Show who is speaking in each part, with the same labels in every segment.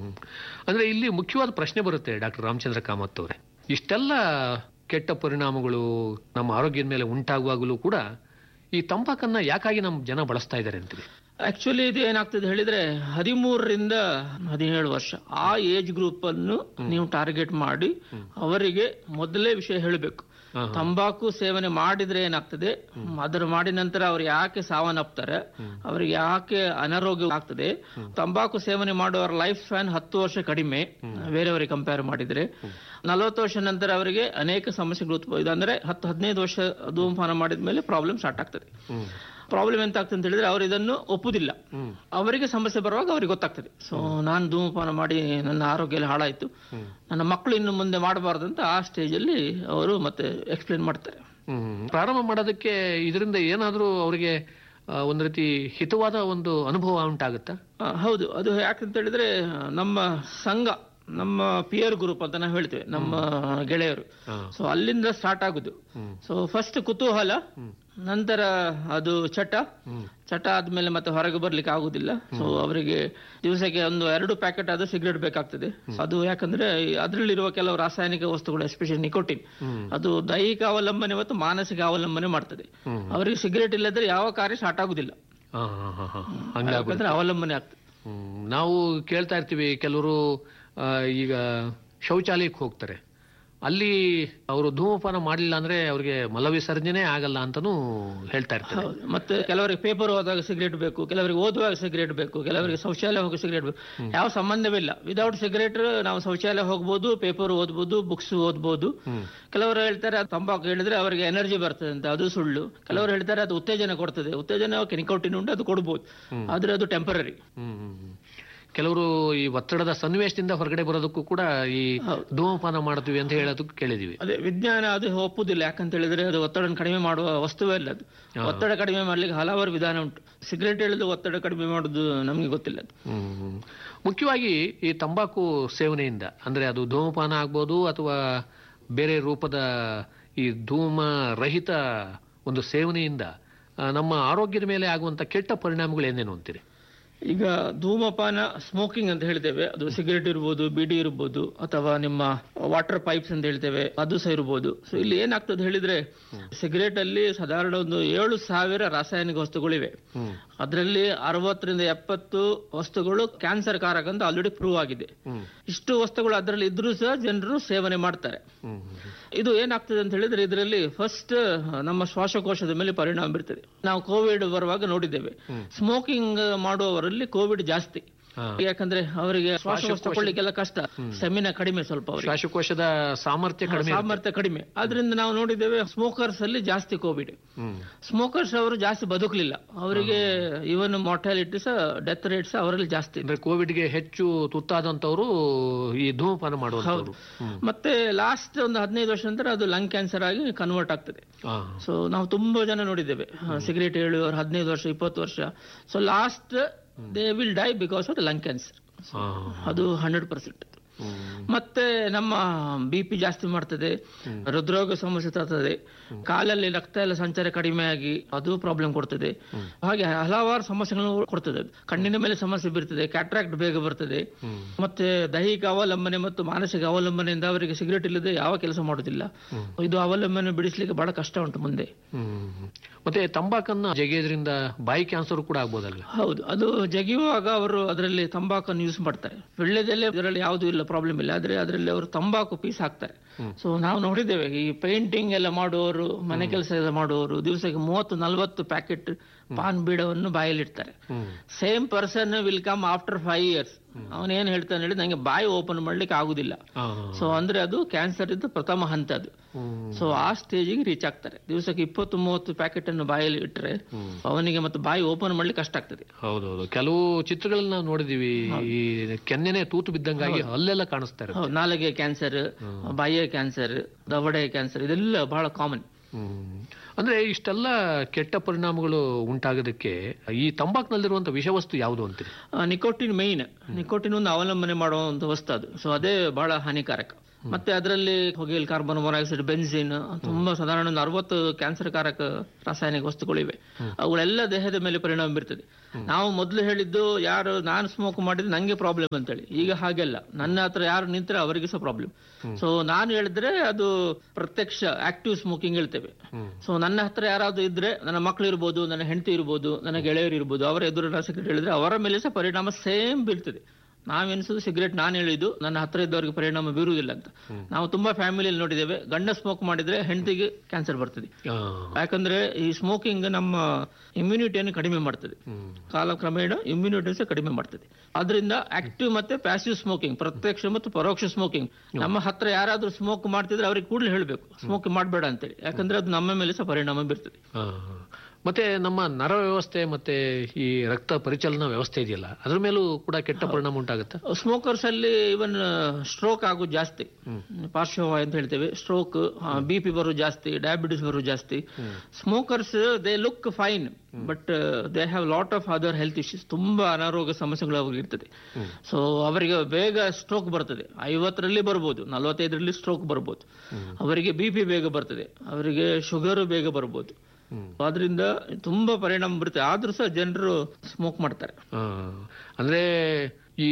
Speaker 1: ಹ್ಮ್. ಅಂದ್ರೆ ಇಲ್ಲಿ ಮುಖ್ಯವಾದ ಪ್ರಶ್ನೆ ಬರುತ್ತೆ ಡಾಕ್ಟರ್ ರಾಮಚಂದ್ರ ಕಾಮತ್ ಅವರೇ ಇಷ್ಟೆಲ್ಲ ಕೆಟ್ಟ ಪರಿಣಾಮಗಳು ನಮ್ಮ ಆರೋಗ್ಯದ ಮೇಲೆ ಉಂಟಾಗುವಾಗಲೂ ಕೂಡ ಈ ತಂಬಾಕನ್ನ ಯಾಕಾಗಿ ನಮ್ಮ ಜನ ಬಳಸ್ತಾ ಇದ್ದಾರೆ ಅಂತೀವಿ
Speaker 2: ಆಕ್ಚುಲಿ ಇದು ಏನಾಗ್ತದೆ ಹೇಳಿದ್ರೆ ಹದಿಮೂರರಿಂದ ಹದಿನೇಳು ವರ್ಷ ಆ ಏಜ್ ಗ್ರೂಪ್ ಅನ್ನು ನೀವು ಟಾರ್ಗೆಟ್ ಮಾಡಿ ಅವರಿಗೆ ಮೊದಲೇ ವಿಷಯ ಹೇಳಬೇಕು
Speaker 1: ಹಾ,
Speaker 2: ತಂಬಾಕು ಸೇವನೆ ಮಾಡಿದ್ರೆ ಏನಾಗ್ತದೆ ಅದರ ಮಾಡಿದ ನಂತರ ಅವ್ರು ಯಾಕೆ ಸಾವನ್ನಪ್ತಾರೆ ಅವ್ರಿಗೆ ಯಾಕೆ ಅನಾರೋಗ್ಯ ಆಗ್ತದೆ ತಂಬಾಕು ಸೇವನೆ ಮಾಡುವವರ ಲೈಫ್ ಸ್ಪ್ಯಾನ್ ಹತ್ತು ವರ್ಷ ಕಡಿಮೆ ಬೇರೆಯವರಿಗೆ ಕಂಪೇರ್ ಮಾಡಿದ್ರೆ ನಲವತ್ತು ವರ್ಷ ನಂತರ ಅವರಿಗೆ ಅನೇಕ ಸಮಸ್ಯೆಗಳು ಉತ್ಪತ್ತಿದೆ ಅಂದ್ರೆ ಹತ್ತು ಹದಿನೈದು ವರ್ಷ ಧೂಮಪಾನ ಮಾಡಿದ ಮೇಲೆ ಪ್ರಾಬ್ಲಮ್ ಸ್ಟಾರ್ಟ್ ಆಗ್ತದೆ
Speaker 1: ಹ್ಮ್.
Speaker 2: ಪ್ರಾಬ್ಲಮ್ ಎಂತ ಆಗ್ತದೆ ಅಂತ ಹೇಳಿದ್ರೆ ಅವರು ಇದನ್ನು ಒಪ್ಪುದಿಲ್ಲ ಅವರಿಗೆ ಸಮಸ್ಯೆ ಬರುವಾಗ ಅವ್ರಿಗೆ ಗೊತ್ತಾಗ್ತದೆ ಸೊ ನಾನು ಧೂಮಪಾನ ಮಾಡಿ ನನ್ನ ಆರೋಗ್ಯ ಎಲ್ಲ ಹಾಳಾಯ್ತು ನನ್ನ ಮಕ್ಕಳು ಇನ್ನು ಮುಂದೆ ಮಾಡಬಾರ್ದು ಅಂತ ಆ ಸ್ಟೇಜ್ ಅಲ್ಲಿ ಅವರು ಮತ್ತೆ ಎಕ್ಸ್ಪ್ಲೇನ್ ಮಾಡ್ತಾರೆ
Speaker 1: ಹ್ಮ್. ಪ್ರಾರಂಭ ಮಾಡೋದಕ್ಕೆ ಇದರಿಂದ ಏನಾದರೂ ಅವರಿಗೆ ಆ, ಒಂದು ರೀತಿ ಹಿತವಾದ ಒಂದು ಅನುಭವ ಉಂಟಾಗುತ್ತಾ
Speaker 2: ಆ, ಹೌದು ಅದು ಯಾಕಂತ ಹೇಳಿದ್ರೆ ನಮ್ಮ ಸಂಘ ನಮ್ಮ ಪಿಯರ್ ಗ್ರೂಪ್ ಅಂತ ನಾವು ಹೇಳ್ತೇವೆ ನಮ್ಮ ಗೆಳೆಯರು
Speaker 1: ಹಾ.
Speaker 2: ಸೊ ಅಲ್ಲಿಂದ ಸ್ಟಾರ್ಟ್ ಆಗುದು ಸೊ ಫಸ್ಟ್ ಕುತೂಹಲ ನಂತರ ಅದು ಚಟ ಚಟ ಆದ್ಮೇಲೆ ಮತ್ತೆ ಹೊರಗೆ ಬರ್ಲಿಕ್ಕೆ ಆಗುದಿಲ್ಲ ಸೊ ಅವರಿಗೆ ದಿವಸಕ್ಕೆ ಒಂದು ಎರಡು ಪ್ಯಾಕೆಟ್ ಆದ್ರೂ ಸಿಗರೇಟ್ ಬೇಕಾಗ್ತದೆ ಅದು ಯಾಕಂದ್ರೆ ಅದರಲ್ಲಿರುವ ಕೆಲವು ರಾಸಾಯನಿಕ ವಸ್ತುಗಳು ಎಸ್ಪೆಷಲಿ ನಿಕೋಟಿನ್ ಅದು ದೈಹಿಕ ಅವಲಂಬನೆ ಮತ್ತು ಮಾನಸಿಕ ಅವಲಂಬನೆ ಮಾಡ್ತದೆ ಅವರಿಗೆ ಸಿಗರೇಟ್ ಇಲ್ಲದ್ರೆ ಯಾವ ಕಾರ್ಯ ಸ್ಟಾರ್ಟ್ ಆಗುದಿಲ್ಲ
Speaker 1: ಹಾ, ಹಾ, ಹಾ, ಹಾ. ಹಂಗಾಗ್ಬಿಡುತ್ತೆ.
Speaker 2: ಯಾಕಂದ್ರೆ ಅವಲಂಬನೆ ಆಗ್ತದೆ
Speaker 1: ಹ್ಮ್. ನಾವು ಕೇಳ್ತಾ ಇರ್ತೀವಿ ಕೆಲವರು ಆ, ಈಗ ಶೌಚಾಲಯಕ್ಕೆ ಹೋಗ್ತಾರೆ ಅಲ್ಲಿ ಅವರು ಧೂಮಪಾನ ಮಾಡಲಿಲ್ಲ ಅಂದ್ರೆ ಅವ್ರಿಗೆ ಮಲವಿಸರ್ಜನೆ ಆಗಲ್ಲ ಅಂತಾನೂ ಹೇಳ್ತಾ ಇರ್ತಾರೆ
Speaker 2: ಹೌದು ಮತ್ತೆ ಕೆಲವರಿಗೆ ಪೇಪರ್ ಓದುವಾಗ ಸಿಗರೇಟ್ ಬೇಕು ಕೆಲವರಿಗೆ ಓದುವಾಗ ಸಿಗರೇಟ್ ಬೇಕು ಕೆಲವರಿಗೆ ಶೌಚಾಲಯ ಹೋಗಿ ಸಿಗರೇಟ್ ಬೇಕು ಯಾವ ಸಂಬಂಧವಿಲ್ಲ ವಿದೌಟ್ ಸಿಗರೇಟ್ ನಾವು ಶೌಚಾಲಯ ಹೋಗ್ಬೋದು ಪೇಪರ್ ಓದ್ಬೋದು ಬುಕ್ಸ್ ಓದ್ಬೋದು ಕೆಲವರು ಹೇಳ್ತಾರೆ ಅದು ತಂಬಾಕು ಹೇಳಿದ್ರೆ ಅವರಿಗೆ ಎನರ್ಜಿ ಬರ್ತದೆ ಅಂತ ಅದು ಸುಳ್ಳು ಕೆಲವರು ಹೇಳ್ತಾರೆ ಅದು ಉತ್ತೇಜನ ಕೊಡ್ತದೆ ಉತ್ತೇಜನ ನಿಕೋಟಿನ್ ಉಂಟು ಅದು ಕೊಡ್ಬೋದು ಆದ್ರೆ ಅದು ಟೆಂಪರರಿ
Speaker 1: ಹ್ಮ್, ಹ್ಮ್, ಹ್ಮ್. ಕೆಲವರು ಈ ಒತ್ತಡದ ಸನ್ನಿವೇಶದಿಂದ ಹೊರಗಡೆ ಬರೋದಕ್ಕೂ ಕೂಡ ಈ ಧೂಮಪಾನ ಮಾಡ್ತೀವಿ ಅಂತ ಹೇಳೋದಕ್ಕೂ ಕೇಳಿದೀವಿ
Speaker 2: ಅದೇ ವಿಜ್ಞಾನ ಅದು ಒಪ್ಪುದಿಲ್ಲ ಯಾಕಂತ ಹೇಳಿದ್ರೆ ಅದು ಒತ್ತಡ ಕಡಿಮೆ ಮಾಡುವ ವಸ್ತುವೇ ಅಲ್ಲ ಅದು ಒತ್ತಡ ಕಡಿಮೆ ಮಾಡ್ಲಿಕ್ಕೆ ಹಲವಾರು ವಿಧಾನ ಉಂಟು ಸಿಗರೇಟ್ ಹೇಳಿದ್ರೆ ಒತ್ತಡ ಕಡಿಮೆ ಮಾಡುದು ನಮ್ಗೆ ಗೊತ್ತಿಲ್ಲ ಅದು
Speaker 1: ಹ್ಮ್. ಮುಖ್ಯವಾಗಿ ಈ ತಂಬಾಕು ಸೇವನೆಯಿಂದ ಅಂದ್ರೆ ಅದು ಧೂಮಪಾನ ಆಗ್ಬೋದು ಅಥವಾ ಬೇರೆ ರೂಪದ ಈ ಧೂಮ ರಹಿತ ಒಂದು ಸೇವನೆಯಿಂದ ಆ, ನಮ್ಮ ಆರೋಗ್ಯದ ಮೇಲೆ ಆಗುವಂತ ಕೆಟ್ಟ ಪರಿಣಾಮಗಳು ಏನೇನು ಅಂತೀರಿ
Speaker 2: ಈಗ ಧೂಮಪಾನ ಸ್ಮೋಕಿಂಗ್ ಅಂತ ಹೇಳ್ತೇವೆ ಅದು ಸಿಗರೇಟ್ ಇರ್ಬೋದು ಬಿಡಿ ಇರ್ಬೋದು ಅಥವಾ ನಿಮ್ಮ ವಾಟರ್ ಪೈಪ್ಸ್ ಅಂತ ಹೇಳ್ತೇವೆ ಅದು ಸಹ ಇರ್ಬೋದು ಸೊ ಇಲ್ಲಿ ಏನಾಗ್ತದೆ ಹೇಳಿದ್ರೆ ಸಿಗರೇಟ್ ಅಲ್ಲಿ ಸಾಧಾರಣ ಒಂದು ಏಳು ಸಾವಿರ ರಾಸಾಯನಿಕ ವಸ್ತುಗಳಿವೆ ಅದರಲ್ಲಿ ಅರವತ್ತರಿಂದ ಎಪ್ಪತ್ತು ವಸ್ತುಗಳು ಕ್ಯಾನ್ಸರ್ ಕಾರಕ ಅಂತ ಆಲ್ರೆಡಿ ಪ್ರೂವ್ ಆಗಿದೆ ಇಷ್ಟು ವಸ್ತುಗಳು ಅದರಲ್ಲಿ ಇದ್ರೂ ಸಹ ಜನರು ಸೇವನೆ ಮಾಡ್ತಾರೆ ಇದು ಏನಾಗ್ತದೆ ಅಂತ ಹೇಳಿದ್ರೆ ಇದರಲ್ಲಿ ಫಸ್ಟ್ ನಮ್ಮ ಶ್ವಾಸಕೋಶದ ಮೇಲೆ ಪರಿಣಾಮ ಬೀರ್ತದೆ ನಾವು ಕೋವಿಡ್ ಬರುವಾಗ ನೋಡಿದ್ದೇವೆ ಸ್ಮೋಕಿಂಗ್ ಮಾಡುವವರಲ್ಲಿ ಕೋವಿಡ್ ಜಾಸ್ತಿ
Speaker 1: ಹಾ.
Speaker 2: ಯಾಕಂದ್ರೆ ಅವರಿಗೆ ಶ್ವಾಸಕೋಶ ತಗೊಳ್ಳಿಕ್ಕೆಲ್ಲ ಕಷ್ಟ ಸೆಮಿನ ಕಡಿಮೆ ಸ್ವಲ್ಪ ಅವರಿಗೆ
Speaker 1: ಶ್ವಾಸಕೋಶದ ಸಾಮರ್ಥ್ಯ ಕಡಿಮೆ ಇರುತ್ತೆ.
Speaker 2: ಸಾಮರ್ಥ್ಯ ಕಡಿಮೆ ಆದ್ರಿಂದ ನಾವು ನೋಡಿದ್ದೇವೆ ಸ್ಮೋಕರ್ಸ್ ಅಲ್ಲಿ ಜಾಸ್ತಿ ಕೋವಿಡ್
Speaker 1: ಹ್ಮ್.
Speaker 2: ಸ್ಮೋಕರ್ಸ್ ಅವರು ಜಾಸ್ತಿ ಬದುಕಲಿಲ್ಲ ಅವರಿಗೆ ಇವನ್ ಮಾರ್ಟಾಲಿಟಿ ಸಹ ಡೆತ್ ರೇಟ್ಸ್ ಅವರಲ್ಲಿ ಜಾಸ್ತಿ
Speaker 1: ಅಂದ್ರೆ ಕೋವಿಡ್ಗೆ ಹೆಚ್ಚು ತುತ್ತಾದಂತವರು ಈ ಧೂಮಪಾನ ಮಾಡುವಂತವ್ರು
Speaker 2: ಮತ್ತೆ ಲಾಸ್ಟ್ ಒಂದು ಹದಿನೈದು ವರ್ಷ ನಂತರ ಅದು ಲಂಗ್ ಕ್ಯಾನ್ಸರ್ ಆಗಿ ಕನ್ವರ್ಟ್ ಆಗ್ತದೆ
Speaker 1: ಹಾ.
Speaker 2: ಸೊ ನಾವು ತುಂಬಾ ಜನ ನೋಡಿದ್ದೇವೆ ಸಿಗರೇಟ್ ಹೇಳುವವರು ಹದಿನೈದು ವರ್ಷ ಇಪ್ಪತ್ತು ವರ್ಷ so last they will die because of lung cancer
Speaker 1: ಹಾ.
Speaker 2: ಅದು ಹಂಡ್ರೆಡ್ ಪರ್ಸೆಂಟ್
Speaker 1: ಹ್ಮ್.
Speaker 2: ಮತ್ತೆ ನಮ್ಮ ಬಿ ಪಿ ಜಾಸ್ತಿ ಮಾಡ್ತದೆ ಹೃದ್ರೋಗ ಸಮಸ್ಯೆ ತರ್ತದೆ ಕಾಲಲ್ಲಿ ರಕ್ತ ಎಲ್ಲ ಸಂಚಾರ ಕಡಿಮೆ ಆಗಿ ಅದು ಪ್ರಾಬ್ಲಮ್ ಕೊಡ್ತದೆ ಹಾಗೆ ಹಲವಾರು ಸಮಸ್ಯೆಗಳನ್ನು ಕೊಡ್ತದೆ ಅದು. ಕಣ್ಣಿನ ಮೇಲೆ ಸಮಸ್ಯೆ ಬೀರ್ತದೆ ಕ್ಯಾಟ್ರಾಕ್ಟ್ ಬೇಗ ಬರ್ತದೆ ಮತ್ತೆ ದೈಹಿಕ ಅವಲಂಬನೆ ಮತ್ತು ಮಾನಸಿಕ ಅವಲಂಬನೆಯಿಂದ ಅವರಿಗೆ ಸಿಗರೇಟ್ ಇಲ್ಲದೆ ಯಾವ ಕೆಲಸ ಮಾಡುದಿಲ್ಲ ಇದು ಅವಲಂಬನೆ ಬಿಡಿಸ್ಲಿಕ್ಕೆ ಬಹಳ ಕಷ್ಟ ಉಂಟು ಮುಂದೆ
Speaker 1: ಹ್ಮ್. ಮತ್ತೆ ತಂಬಾಕನ್ನ ಜಗಿಯೋದ್ರಿಂದ ಬಾಯಿ ಕ್ಯಾನ್ಸರ್ ಕೂಡ ಆಗ್ಬೋದಲ್ವ
Speaker 2: ಹೌದು ಅದು ಜಗಿಯುವಾಗ ಅವರು ಅದರಲ್ಲಿ ತಂಬಾಕನ್ನು ಯೂಸ್ ಮಾಡ್ತಾರೆ ಒಳ್ಳೆದಲ್ಲೇ ಇದರಲ್ಲಿ ಯಾವುದು ಇಲ್ಲ ಪ್ರಾಬ್ಲಮ್ ಇಲ್ಲ ಆದ್ರೆ ಅದರಲ್ಲಿ ಅವರು ತಂಬಾಕು ಪೀಸ್ ಹಾಕ್ತಾರೆ ಸೊ ನಾವು ನೋಡಿದ್ದೇವೆ ಈ ಪೇಂಟಿಂಗ್ ಎಲ್ಲ ಮಾಡುವವರು ಮನೆ ಕೆಲಸ ಎಲ್ಲ ಮಾಡುವವರು ದಿವಸಕ್ಕೆ ಮೂವತ್ತು ನಲವತ್ತು ಪ್ಯಾಕೆಟ್ ಪಾನ್ ಬೀಡವನ್ನು ಬಾಯಲ್ಲಿ ಇಡ್ತಾರೆ same person will come after five years ಅವನ್ ಏನ್ ಹೇಳ್ತಾನೆ ಹೇಳಿ ನಂಗೆ ಬಾಯಿ ಓಪನ್ ಮಾಡ್ಲಿಕ್ಕೆ ಆಗುದಿಲ್ಲ ಸೊ ಅಂದ್ರೆ ಅದು ಕ್ಯಾನ್ಸರ್ ಇದ್ದು ಪ್ರಥಮ ಹಂತ ಅದು ಸೊ ಆ ಸ್ಟೇಜಿಗೆ ರೀಚ್ ಆಗ್ತಾರೆ ದಿವಸಕ್ಕೆ ಇಪ್ಪತ್ತು ಮೂವತ್ತು ಪ್ಯಾಕೆಟ್ ಅನ್ನು ಬಾಯಲ್ಲಿ ಇಟ್ಟರೆ ಅವನಿಗೆ ಮತ್ತೆ ಬಾಯಿ ಓಪನ್ ಮಾಡ್ಲಿಕ್ಕೆ ಕಷ್ಟ ಆಗ್ತದೆ
Speaker 1: ಹೌದೌದು ಕೆಲವು ಚಿತ್ರಗಳನ್ನ ನಾವು ನೋಡಿದೀವಿ ಈ ಕೆನ್ನೆನೆ ತೂತು ಬಿದ್ದಂಗಾಗಿ ಅಲ್ಲೆಲ್ಲ ಕಾಣಿಸ್ತಾ ಇರುತ್ತೆ
Speaker 2: ಹೌದು, ನಾಲಿಗೆ ಕ್ಯಾನ್ಸರ್ ಬಾಯಿಯ ಕ್ಯಾನ್ಸರ್ ದವಡೆ ಕ್ಯಾನ್ಸರ್ ಇದೆಲ್ಲ ಬಹಳ ಕಾಮನ್
Speaker 1: ಹ್ಮ್. ಅಂದ್ರೆ ಇಷ್ಟೆಲ್ಲ ಕೆಟ್ಟ ಪರಿಣಾಮಗಳು ಉಂಟಾಗೋದಕ್ಕೆ ಈ ತಂಬಾಕ್ನಲ್ಲಿರುವಂತ ವಿಷವಸ್ತು ಯಾವುದು ಅಂತೀರಿ
Speaker 2: ನಿಕೋಟಿನ್ ಮೈನ್ ನಿಕೋಟಿನ್ ಒಂದು ಅವಲಂಬನೆ ಮಾಡುವಂತ ವಸ್ತು ಅದು ಸೊ ಅದೇ ಬಹಳ ಹಾನಿಕಾರಕ ಮತ್ತೆ ಅದರಲ್ಲಿ ಹೊಗೆಯಲ್ಲಿ ಕಾರ್ಬನ್ ಮೊನಾಕ್ಸೈಡ್ ಬೆನ್ಸಿನ್ ತುಂಬಾ ಸಾಧಾರಣ ಒಂದು ಅರವತ್ತು ಕ್ಯಾನ್ಸರ್ ಕಾರಕ ರಾಸಾಯನಿಕ ವಸ್ತುಗಳಿವೆ ಅವುಗಳೆಲ್ಲ ದೇಹದ ಮೇಲೆ ಪರಿಣಾಮ ಬೀರ್ತದೆ ನಾವು ಮೊದಲು ಹೇಳಿದ್ದು ಯಾರು ನಾನು ಸ್ಮೋಕ್ ಮಾಡಿದ್ರೆ ನಂಗೆ ಪ್ರಾಬ್ಲಮ್ ಅಂತೇಳಿ ಈಗ ಹಾಗೆಲ್ಲ ನನ್ನ ಹತ್ರ ಯಾರು ನಿಂತರೆ ಅವರಿಗೆ ಸಹ ಪ್ರಾಬ್ಲಮ್ ಸೊ ನಾನು ಹೇಳಿದ್ರೆ ಅದು ಪ್ರತ್ಯಕ್ಷ ಆಕ್ಟಿವ್ ಸ್ಮೋಕಿಂಗ್ ಹೇಳ್ತೇವೆ ಸೊ ನನ್ನ ಹತ್ರ ಯಾರಾದ್ರೂ ಇದ್ರೆ ನನ್ನ ಮಕ್ಕಳು ಇರ್ಬೋದು ನನ್ನ ಹೆಂಡತಿ ಇರ್ಬೋದು ನನ್ನ ಗೆಳೆಯರು ಇರ್ಬೋದು ಅವರ ಎದುರು ಸಿಗರೇಟ್ ಹೇಳಿದ್ರೆ ಅವರ ಮೇಲೆ ಸಹ ಪರಿಣಾಮ ಸೇಮ್ ಬೀಳ್ತದೆ ನಾವೆನಿಸೋದು ಸಿಗರೇಟ್ ನಾನು ಹೇಳಿದ್ದು ನನ್ನ ಹತ್ರ ಇದ್ದವರಿಗೆ ಪರಿಣಾಮ ಬೀರುವುದಿಲ್ಲ ಅಂತ ನಾವು ತುಂಬಾ ಫ್ಯಾಮಿಲಿಯಲ್ಲಿ ನೋಡಿದ್ದೇವೆ ಗಂಡ ಸ್ಮೋಕ್ ಮಾಡಿದ್ರೆ ಹೆಂಡತಿಗೆ ಕ್ಯಾನ್ಸರ್ ಬರ್ತದೆ
Speaker 1: ಆ,
Speaker 2: ಯಾಕಂದ್ರೆ ಈ ಸ್ಮೋಕಿಂಗ್ ನಮ್ಮ ಇಮ್ಯುನಿಟಿಯನ್ನು ಕಡಿಮೆ ಮಾಡ್ತದೆ ಕಾಲಕ್ರಮೇಣ ಇಮ್ಯುನಿಟಿ ಸಹ ಕಡಿಮೆ ಮಾಡ್ತದೆ ಅದರಿಂದ ಆಕ್ಟಿವ್ ಮತ್ತೆ ಪ್ಯಾಸಿವ್ ಸ್ಮೋಕಿಂಗ್ ಪ್ರತ್ಯಕ್ಷ ಮತ್ತು ಪರೋಕ್ಷ ಸ್ಮೋಕಿಂಗ್ ನಮ್ಮ ಹತ್ರ ಯಾರಾದ್ರೂ ಸ್ಮೋಕ್ ಮಾಡ್ತಿದ್ರೆ ಅವ್ರಿಗೆ ಕೂಡಲೇ ಹೇಳಬೇಕು ಸ್ಮೋಕ್ ಮಾಡಬೇಡ ಅಂತೇಳಿ ಯಾಕಂದ್ರೆ ಅದು ನಮ್ಮ ಮೇಲೆ ಸಹ ಪರಿಣಾಮ ಬೀರ್ತದೆ
Speaker 1: ಆ. ಮತ್ತೆ ನಮ್ಮ ನರ ವ್ಯವಸ್ಥೆ ಮತ್ತೆ ಈ ರಕ್ತ ಪರಿಚಲನಾ ವ್ಯವಸ್ಥೆ ಇದೆಯಲ್ಲ ಅದ್ರ ಮೇಲೂ ಕೂಡ ಕೆಟ್ಟ ಪರಿಣಾಮ ಉಂಟಾಗುತ್ತಾ
Speaker 2: ಸ್ಮೋಕರ್ಸ್ ಅಲ್ಲಿ ಇವನ್ ಸ್ಟ್ರೋಕ್ ಆಗೋದು ಜಾಸ್ತಿ ಪಾರ್ಶ್ವವಾಯು ಅಂತ ಹೇಳ್ತೇವೆ ಸ್ಟ್ರೋಕ್ ಬಿ ಪಿ ಬರೋದು ಜಾಸ್ತಿ ಡಯಾಬಿಟಿಸ್ ಬರೋದು ಜಾಸ್ತಿ smokers they look fine but they have lot of other health issues ತುಂಬಾ ಅನಾರೋಗ್ಯ ಸಮಸ್ಯೆಗಳು ಅವ್ರಿಗೆ ಇರ್ತದೆ ಸೊ ಅವರಿಗೆ ಬೇಗ ಸ್ಟ್ರೋಕ್ ಬರ್ತದೆ ಐವತ್ತರಲ್ಲಿ ಬರ್ಬೋದು ನಲವತ್ತೈದರಲ್ಲಿ ಸ್ಟ್ರೋಕ್ ಬರ್ಬೋದು ಅವರಿಗೆ ಬಿ ಪಿ ಬೇಗ ಬರ್ತದೆ ಅವರಿಗೆ ಶುಗರ್ ಬೇಗ ಬರ್ಬೋದು ಆದ್ರಿಂದ ತುಂಬಾ ಪರಿಣಾಮ ಬೀರುತ್ತೆ ಆದ್ರೂ ಸಹ ಜನರು ಸ್ಮೋಕ್ ಮಾಡ್ತಾರೆ
Speaker 1: ಆ, ಅಂದ್ರೆ ಈ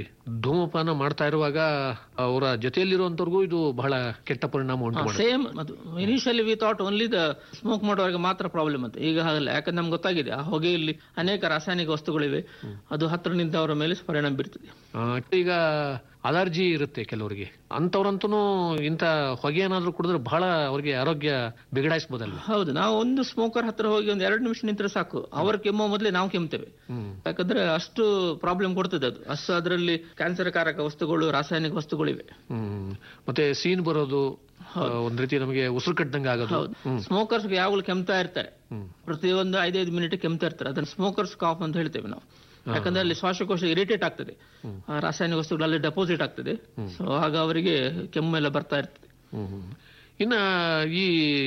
Speaker 1: ಧೂಮಪಾನ ಮಾಡ್ತಾ ಇರುವಾಗ ಅವರ ಜೊತೆಯಲ್ಲಿರುವಂತವ್ರಿಗೂ ಇದು ಬಹಳ ಕೆಟ್ಟ ಪರಿಣಾಮ ಉಂಟು ಮಾಡುತ್ತೆ
Speaker 2: ಸೇಮ್ ಅದು initially we thought only the smoke ಮಾಡೋರಿಗೆ ಮಾತ್ರ ಪ್ರಾಬ್ಲಮ್ ಅಂತ ಈಗ ಹಾಗಲ್ಲ ಯಾಕಂದ್ರೆ ನಮ್ಗೆ ಗೊತ್ತಾಗಿದೆ ಆ ಹೊಗೆಯಲ್ಲಿ ಅನೇಕ ರಾಸಾಯನಿಕ ವಸ್ತುಗಳಿವೆ ಅದು ಹತ್ರ ನಿಂತವರ ಮೇಲೆ ಪರಿಣಾಮ ಬೀರ್ತದೆ
Speaker 1: ಆ, ಈಗ ಅಲರ್ಜಿ ಇರುತ್ತೆ ಕೆಲವರಿಗೆ ಅಂತವ್ರಂತೂ ಇಂಥ ಹೊಗೆ ಏನಾದ್ರೂ ಕುಡಿದ್ರೆ ಬಹಳ ಅವ್ರಿಗೆ ಆರೋಗ್ಯ ಬಿಗಡಾಯಿಸ್ಬೋದಲ್ವ
Speaker 2: ಹೌದು ನಾವು ಒಂದು ಸ್ಮೋಕರ್ ಹತ್ರ ಹೋಗಿ ಒಂದು ಎರಡು ನಿಮಿಷ ನಿಂತರೆ ಸಾಕು ಅವ್ರ ಕೆಮ್ಮೋ ಮೊದಲೇ ನಾವು ಕೆಮ್ತೇವೆ
Speaker 1: ಹ್ಮ್
Speaker 2: ಯಾಕಂದ್ರೆ ಅಷ್ಟು ಪ್ರಾಬ್ಲಮ್ ಕೊಡ್ತದೆ ಅದು ಅಷ್ಟು ಅದರಲ್ಲಿ ಕ್ಯಾನ್ಸರ್ ಕಾರಕ ವಸ್ತುಗಳು ರಾಸಾಯನಿಕ ವಸ್ತುಗಳಿವೆ
Speaker 1: ಹ್ಮ್ ಮತ್ತೆ ಸೀನ್ ಬರೋದು ಆ, ಒಂದ್ ರೀತಿ ನಮಗೆ ಉಸಿರು ಕಟ್ಟದಂಗೆ ಆಗೋದು
Speaker 2: ಸ್ಮೋಕರ್ಸ್ ಯಾವಾಗಲೂ ಕೆಮ್ತಾ ಇರ್ತಾರೆ
Speaker 1: ಹ್ಮ್.
Speaker 2: ಪ್ರತಿಯೊಂದು ಐದೈದು ಮಿನಿಟ್ ಕೆಮ್ತಾ ಇರ್ತಾರೆ ಅದನ್ನ ಸ್ಮೋಕರ್ಸ್ ಕಾಫ್ ಅಂತ ಹೇಳ್ತೇವೆ ನಾವು ಯಾಕಂದ್ರೆ ಅಲ್ಲಿ ಶ್ವಾಸಕೋಶ ಇರಿಟೇಟ್ ಆಗ್ತದೆ ಆ ರಾಸಾಯನಿಕ ವಸ್ತುಗಳಲ್ಲಿ ಡೆಪಾಸಿಟ್ ಆಗ್ತದೆ ಸೊ ಆಗ ಅವರಿಗೆ ಕೆಮ್ಮು ಎಲ್ಲ ಬರ್ತಾ ಇರ್ತದೆ
Speaker 1: ಹ್ಮ್ ಹ್ಮ್. ಇನ್ನ ಈ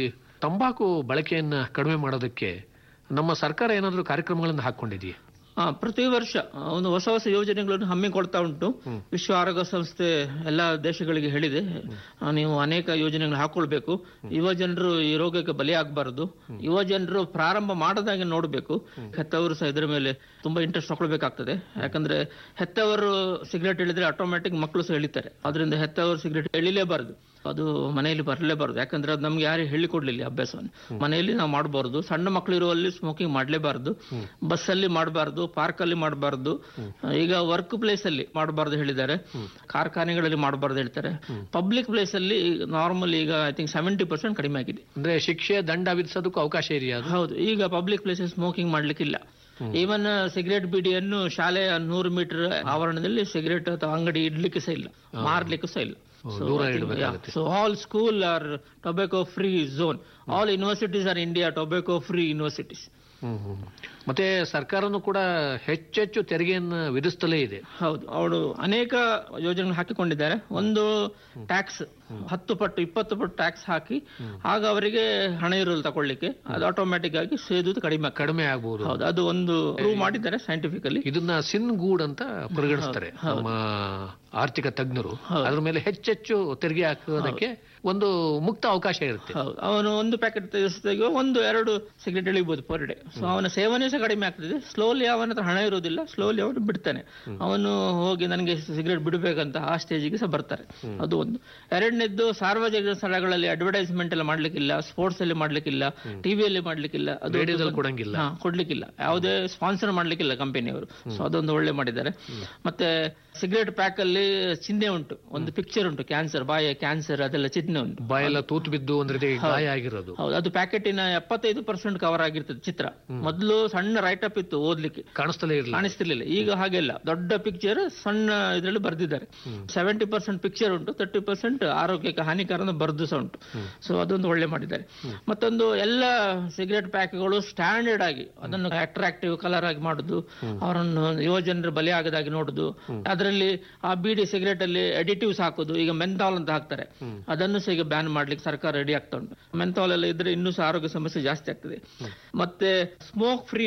Speaker 1: ತಂಬಾಕು ಬಳಕೆಯನ್ನ ಕಡಿಮೆ ಮಾಡೋದಕ್ಕೆ ನಮ್ಮ ಸರ್ಕಾರ ಏನಾದ್ರೂ ಕಾರ್ಯಕ್ರಮಗಳನ್ನು ಹಾಕೊಂಡಿದೆಯೇ
Speaker 2: ಆ, ಪ್ರತಿ ವರ್ಷ ಆ, ಒಂದು ಹೊಸ ಹೊಸ ಯೋಜನೆಗಳನ್ನು ಹಮ್ಮಿಕೊಳ್ತಾ ಉಂಟು ವಿಶ್ವ ಆರೋಗ್ಯ ಸಂಸ್ಥೆ ಎಲ್ಲ ದೇಶಗಳಿಗೆ ಹೇಳಿದೆ ಆ, ನೀವು ಅನೇಕ ಯೋಜನೆಗಳು ಹಾಕೊಳ್ಬೇಕು ಯುವ ಜನರು ಈ ರೋಗಕ್ಕೆ ಬಲಿಯಾಗಬಾರದು ಯುವ ಜನರು ಪ್ರಾರಂಭ ಮಾಡದಾಗೆ ನೋಡಬೇಕು ಹೆತ್ತವರು ಸಹ ಇದರ ಮೇಲೆ ತುಂಬಾ ಇಂಟ್ರೆಸ್ಟ್ ತಗೊಳ್ಬೇಕಾಗ್ತದೆ ಯಾಕಂದ್ರೆ ಹೆತ್ತವರು ಸಿಗರೇಟ್ ಹೇಳಿದ್ರೆ ಆಟೋಮ್ಯಾಟಿಕ್ ಮಕ್ಕಳು ಸಹ ಎಳಿತಾರೆ ಅದರಿಂದ ಹೆತ್ತವರು ಸಿಗರೇಟ್ ಎಳಿಲೇಬಾರದು ಅದು ಮನೆಯಲ್ಲಿ ಬರಲೇಬಾರದು ಯಾಕಂದ್ರೆ ಅದು ನಮ್ಗೆ ಯಾರು ಹೇಳಿಕೊಡ್ಲಿಲ್ಲ ಈ ಅಭ್ಯಾಸವನ್ನು ಮನೆಯಲ್ಲಿ ನಾವು ಮಾಡಬಾರದು ಸಣ್ಣ ಮಕ್ಕಳು ಇರುವಲ್ಲಿ ಸ್ಮೋಕಿಂಗ್ ಮಾಡಲೇಬಾರದು ಬಸ್ ಅಲ್ಲಿ ಮಾಡಬಾರದು ಪಾರ್ಕ್ ಅಲ್ಲಿ ಮಾಡಬಾರದು ಈಗ ವರ್ಕ್ ಪ್ಲೇಸ್ ಅಲ್ಲಿ ಮಾಡಬಾರದು ಹೇಳಿದ್ದಾರೆ ಕಾರ್ಖಾನೆಗಳಲ್ಲಿ ಮಾಡಬಾರದು ಹೇಳ್ತಾರೆ ಪಬ್ಲಿಕ್ ಪ್ಲೇಸ್ ಅಲ್ಲಿ ನಾರ್ಮಲ್ ಈಗ ಐ ಥಿಂಕ್ ಸೆವೆಂಟಿ ಪರ್ಸೆಂಟ್ ಕಡಿಮೆ ಆಗಿದೆ
Speaker 1: ಅಂದ್ರೆ ಶಿಕ್ಷೆ ದಂಡ ವಿಧಿಸೋದಕ್ಕೂ ಅವಕಾಶ ಇದೆಯಾ ಅದು
Speaker 2: ಹೌದು ಈಗ ಪಬ್ಲಿಕ್ ಪ್ಲೇಸಸ್ ಸ್ಮೋಕಿಂಗ್ ಮಾಡ್ಲಿಕ್ಕಿಲ್ಲ ಈವನ್ ಸಿಗರೇಟ್ ಬಿಡಿಯನ್ನು ಶಾಲೆಯ ನೂರು ಮೀಟರ್ ಆವರಣದಲ್ಲಿ ಸಿಗರೇಟ್ ಅಥವಾ ಅಂಗಡಿ ಇಡ್ಲಿಕ್ಕೆ ಸಹ ಇಲ್ಲ ಮಾರ್ಲಿಕ್ಕೂ ಸಹ ಇಲ್ಲ
Speaker 1: ದೂರ ಇಡಬೇಕಾಗುತ್ತೆ
Speaker 2: so all school are tobacco free zone all universities are India tobacco free universities
Speaker 1: hmm hmm. ಮತ್ತೆ ಸರ್ಕಾರನು ಕೂಡ ಹೆಚ್ಚೆಚ್ಚು ತೆರಿಗೆಯನ್ನ ವಿಧಿಸ್ತಲೇ ಇದೆ
Speaker 2: ಹೌದು ಅವರು ಅನೇಕ ಯೋಜನೆಗಳು ಹಾಕಿಕೊಂಡಿದ್ದಾರೆ ಒಂದು ಟ್ಯಾಕ್ಸ್ ಹತ್ತು ಪಟ್ಟು ಇಪ್ಪತ್ತು ಪಟ್ಟು ಟ್ಯಾಕ್ಸ್ ಹಾಕಿ ಆಗ ಅವರಿಗೆ ಹಣ ಇರಲು ತಗೊಳ್ಳಿಕ್ಕೆ ಅದು ಆಟೋಮ್ಯಾಟಿಕ್ ಆಗಿ ಸೇದುವುದು ಕಡಿಮೆ ಆಗ್ತದೆ.
Speaker 1: ಕಡಿಮೆ ಆಗಬಹುದು
Speaker 2: ಹೌದು ಅದು ಒಂದು ಪ್ರೂವ್ ಮಾಡಿದ್ದಾರೆ ಸೈಂಟಿಫಿಕಲಿ
Speaker 1: ಇದನ್ನ ಸಿನ್ ಗೂಡ್ ಅಂತ ಪರಿಗಣಿಸ್ತಾರೆ ನಮ್ಮ ಆರ್ಥಿಕ ತಜ್ಞರು ಅದ್ರ ಮೇಲೆ ಹೆಚ್ಚೆಚ್ಚು ತೆರಿಗೆ ಹಾಕೋದಕ್ಕೆ ಒಂದು ಮುಕ್ತ ಅವಕಾಶ ಇರುತ್ತೆ
Speaker 2: ಹೌದು ಅವನು ಒಂದು ಪ್ಯಾಕೆಟ್ ತೆಗೆಯುವ ಒಂದು ಎರಡು ಸಿಗರೇಟ್ ಎಳಿಬಹುದು ಪರ್ ಡೇ ಸೊ ಅವನ ಸೇವನೆ ಸಹ ಕಡಿಮೆ ಆಗ್ತದೆ ಸ್ಲೋಲಿ ಅವನ ಹತ್ರ ಹಣ ಇರುವುದಿಲ್ಲ ಸ್ಲೋಲಿ ಅವನು ಬಿಡ್ತಾನೆ ಅವನು ಹೋಗಿ ನನಗೆ ಸಿಗರೇಟ್ ಬಿಡಬೇಕಂತ ಆ ಸ್ಟೇಜಿಗೆ ಸಹ ಬರ್ತಾರೆ ಅದು ಒಂದು ಎರಡನೇದ್ದು ಸಾರ್ವಜನಿಕ ಸ್ಥಳಗಳಲ್ಲಿ ಅಡ್ವರ್ಟೈಸ್ಮೆಂಟ್ ಎಲ್ಲ ಮಾಡ್ಲಿಕ್ಕಿಲ್ಲ ಸ್ಪೋರ್ಟ್ಸ್ ಅಲ್ಲಿ ಮಾಡ್ಲಿಕ್ಕಿಲ್ಲ ಟಿವಿಯಲ್ಲಿ ಮಾಡ್ಲಿಕ್ಕಿಲ್ಲ ಅದು
Speaker 1: ರೇಡಿಯೋದಲ್ಲಿ ಕೊಡಂಗಿಲ್ಲ
Speaker 2: ಹಾ, ಕೊಡ್ಲಿಕ್ಕಿಲ್ಲ ಯಾವುದೇ ಸ್ಪಾನ್ಸರ್ ಮಾಡ್ಲಿಕ್ಕಿಲ್ಲ ಕಂಪನಿಯವರು ಸೊ ಅದೊಂದು ಒಳ್ಳೆ ಮಾಡಿದ್ದಾರೆ ಮತ್ತೆ ಸಿಗರೇಟ್ ಪ್ಯಾಕ್ ಅಲ್ಲಿ ಚಿಹ್ನೆ ಉಂಟು ಒಂದು ಪಿಕ್ಚರ್ ಉಂಟು ಕ್ಯಾನ್ಸರ್ ಬಾಯ ಕ್ಯಾನ್ಸರ್ ಅದೆಲ್ಲ ಚಿಹ್ನೆ ಉಂಟು
Speaker 1: ಬಾಯೆಲ್ಲ ತೂತು ಬಿದ್ದು ಒಂದ್ ರೀತಿ ಗಾಯ ಆಗಿರೋದು
Speaker 2: ಹೌದು ಅದು ಪ್ಯಾಕೆಟಿನ ಎಪ್ಪತ್ತೈದು ಪರ್ಸೆಂಟ್ ಕವರ್ ಆಗಿರ್ತದೆ ಚಿತ್ರ ಮೊದಲು ಸಣ್ಣ ರೈಟ್ ಅಪ್ ಇತ್ತು ಓದ್ಲಿಕ್ಕೆ
Speaker 1: ಕಾಣಿಸ್ತಲೇ ಇರಲಿಲ್ಲ
Speaker 2: ಕಾಣಿಸ್ತಿರ್ಲಿಲ್ಲ ಈಗ ಹಾಗೆಲ್ಲ ದೊಡ್ಡ ಪಿಕ್ಚರ್ ಸಣ್ಣ ಇದರಲ್ಲಿ ಬರ್ದಿದ್ದಾರೆ ಸೆವೆಂಟಿ ಪರ್ಸೆಂಟ್ ಪಿಕ್ಚರ್ ಉಂಟು ತರ್ಟಿ ಪರ್ಸೆಂಟ್ ಆರೋಗ್ಯಕ್ಕೆ ಹಾನಿಕರ ಅಂತ ಬರ್ದು ಸಹ ಉಂಟು ಸೊ ಅದೊಂದು ಒಳ್ಳೆ ಮಾಡಿದ್ದಾರೆ ಮತ್ತೊಂದು ಎಲ್ಲ ಸಿಗರೇಟ್ ಪ್ಯಾಕ್ಗಳು ಸ್ಟ್ಯಾಂಡರ್ಡ್ ಆಗಿ ಅದನ್ನು ಅಟ್ರಾಕ್ಟಿವ್ ಕಲರ್ ಆಗಿ ಮಾಡುದು ಅವರನ್ನು ಯುವ ಜನರು ಬಲಿ ಆಗದಾಗಿ ನೋಡುದು ಅದರಲ್ಲಿ ಆ ಬೀಡಿ ಸಿಗರೇಟ್ ಅಲ್ಲಿ ಅಡಿಟಿವ್ಸ್ ಹಾಕುದು ಈಗ ಮೆಂಥಾಲ್ ಅಂತ ಹಾಕ್ತಾರೆ ಅದನ್ನು ಸಹ ಈಗ ಬ್ಯಾನ್ ಮಾಡ್ಲಿಕ್ಕೆ ಸರ್ಕಾರ ರೆಡಿ ಆಗ್ತಾ ಉಂಟು ಮೆಂಥಾಲ್ ಎಲ್ಲ ಇದ್ರೆ ಇನ್ನೂ ಸಹ ಆರೋಗ್ಯ ಸಮಸ್ಯೆ ಜಾಸ್ತಿ ಆಗ್ತದೆ ಮತ್ತೆ ಸ್ಮೋಕ್ ಫ್ರೀ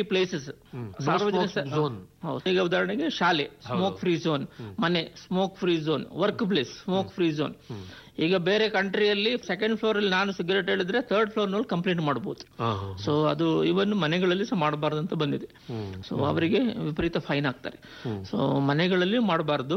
Speaker 2: ಪ್ಲೇಸಸ್
Speaker 1: zone.
Speaker 2: ಈಗ ಉದಾಹರಣೆಗೆ ಶಾಲೆ ಸ್ಮೋಕ್ ಫ್ರೀ ಝೋನ್ ಮನೆ smoke free zone work place smoke free zone ಈಗ ಬೇರೆ ಕಂಟ್ರಿಯಲ್ಲಿ ಸೆಕೆಂಡ್ ಫ್ಲೋರ್ ಅಲ್ಲಿ ನಾನು ಸಿಗರೇಟ್ ಹೇಳಿದ್ರೆ ಥರ್ಡ್ ಫ್ಲೋರ್ ನಲ್ಲಿ ಕಂಪ್ಲೇಂಟ್ ಮಾಡಬಹುದು
Speaker 1: ಹಾ, ಹಾ.
Speaker 2: ಸೊ ಅದು ಇವನ್ ಮನೆಗಳಲ್ಲಿ ಸಹ ಮಾಡಬಾರ್ದು ಅಂತ ಬಂದಿದೆ
Speaker 1: ಹ್ಮ್.
Speaker 2: ಸೊ ಅವರಿಗೆ ವಿಪರೀತ ಫೈನ್ ಹಾಕ್ತಾರೆ ಸೊ ಮನೆಗಳಲ್ಲಿ ಮಾಡಬಾರ್ದು